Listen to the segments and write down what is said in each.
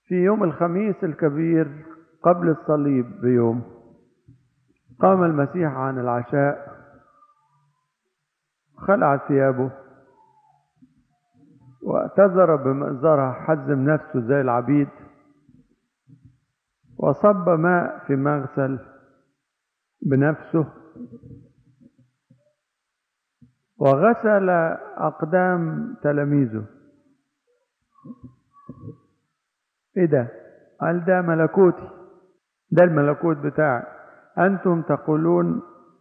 في يوم الخميس الكبير قبل الصليب بيوم قام المسيح عن العشاء خلع ثيابه واعتذر بمئزرة حزم نفسه زي العبيد وصب ماء في مغسل بنفسه وغسل أقدام تلاميذه ايه ده قال ده ملكوتي ده الملكوت بتاعي انتم تقولون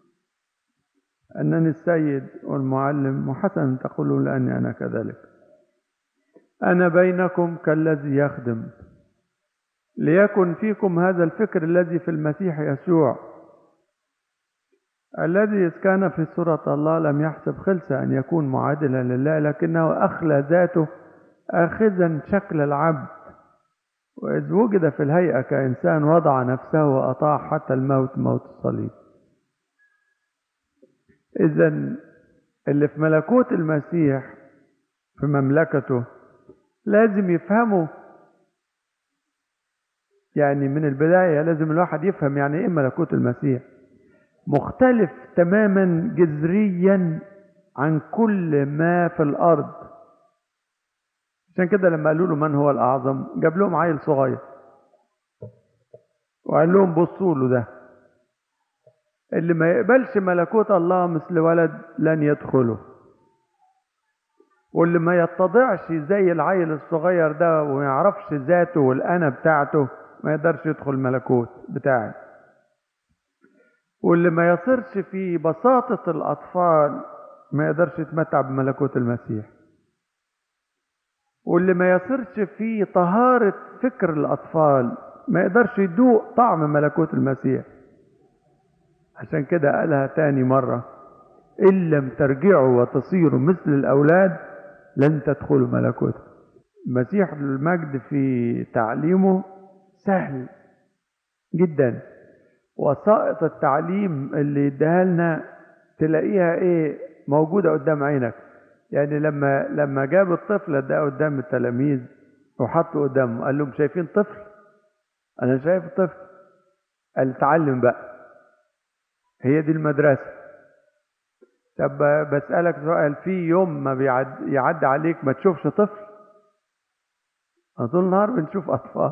انني السيد والمعلم وحسنا تقولون لاني انا كذلك انا بينكم كالذي يخدم ليكن فيكم هذا الفكر الذي في المسيح يسوع الذي إذ كان في صورة الله لم يحسب خلسة أن يكون معادلا لله لكنه أخلى ذاته آخذا شكل العبد وإذ وجد في الهيئة كإنسان وضع نفسه وأطاع حتى الموت موت الصليب إذا اللي في ملكوت المسيح في مملكته لازم يفهموا يعني من البداية لازم الواحد يفهم يعني إيه ملكوت المسيح مختلف تماما جذريا عن كل ما في الأرض عشان كده لما قالوا له من هو الأعظم جاب لهم عيل صغير وقال لهم بصوا له ده اللي ما يقبلش ملكوت الله مثل ولد لن يدخله واللي ما يتضعش زي العيل الصغير ده وما يعرفش ذاته والأنا بتاعته ما يقدرش يدخل الملكوت بتاعي واللي ما يصيرش في بساطة الأطفال ما يقدرش يتمتع بملكوت المسيح واللي ما يصيرش في طهارة فكر الأطفال ما يقدرش يدوق طعم ملكوت المسيح عشان كده قالها تاني مرة إن لم ترجعوا وتصيروا مثل الأولاد لن تدخلوا ملكوته المسيح المجد في تعليمه سهل جدا وسائط التعليم اللي اداها لنا تلاقيها ايه موجوده قدام عينك يعني لما لما جاب الطفل ده قدام التلاميذ وحطه قدامه قال لهم شايفين طفل انا شايف طفل قال تعلم بقى هي دي المدرسه طب بسألك سؤال في يوم ما بيعد يعدي عليك ما تشوفش طفل طول النهار بنشوف أطفال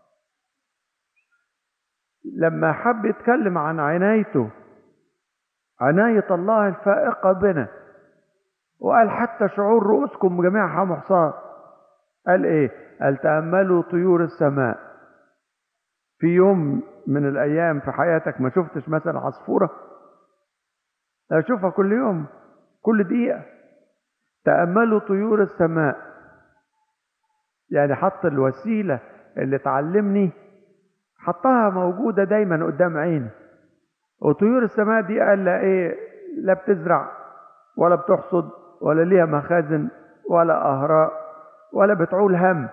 لما حب يتكلم عن عنايته عناية الله الفائقة بنا وقال حتى شعور رؤوسكم جميعها محصار قال ايه قال تأملوا طيور السماء في يوم من الأيام في حياتك ما شفتش مثلا عصفورة أشوفها كل يوم كل دقيقة تأملوا طيور السماء يعني حط الوسيلة اللي تعلمني حطها موجودة دايما قدام عيني وطيور السماء دي قال لا ايه لا بتزرع ولا بتحصد ولا ليها مخازن ولا أهراء ولا بتعول هم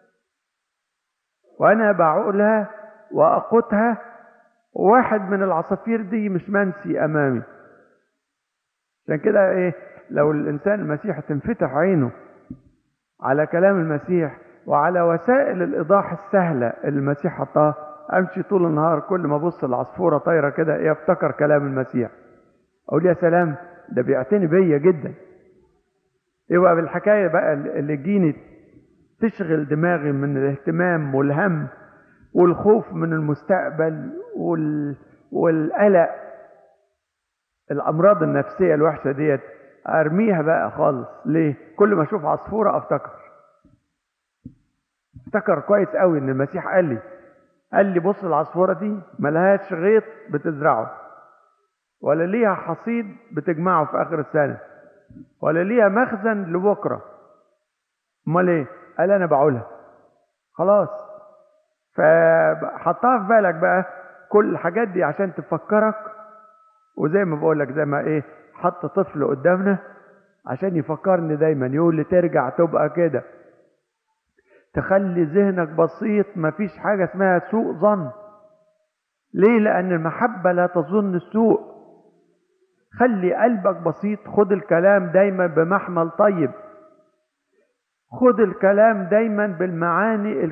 وأنا بعولها وأقوتها واحد من العصافير دي مش منسي أمامي عشان كده ايه لو الانسان المسيح تنفتح عينه على كلام المسيح وعلى وسائل الايضاح السهله اللي المسيح حطها امشي طول النهار كل ما ابص العصفوره طايره كده ايه افتكر كلام المسيح اقول يا سلام ده بيعتني بيا جدا يبقى بالحكايه بقى اللي تجيني تشغل دماغي من الاهتمام والهم والخوف من المستقبل وال... والقلق الامراض النفسيه الوحشه ديت ارميها بقى خالص ليه كل ما اشوف عصفوره افتكر افتكر كويس قوي ان المسيح قال لي قال لي بص العصفوره دي ملهاش غيط بتزرعه ولا ليها حصيد بتجمعه في اخر السنه ولا ليها مخزن لبكره امال ايه قال انا بعولها خلاص فحطها في بالك بقى كل الحاجات دي عشان تفكرك وزي ما بقول لك زي ما ايه حط طفل قدامنا عشان يفكرني دايما يقول لي ترجع تبقى كده تخلي ذهنك بسيط مفيش حاجة اسمها سوء ظن ليه لأن المحبة لا تظن السوء خلي قلبك بسيط خد الكلام دايما بمحمل طيب خد الكلام دايما بالمعاني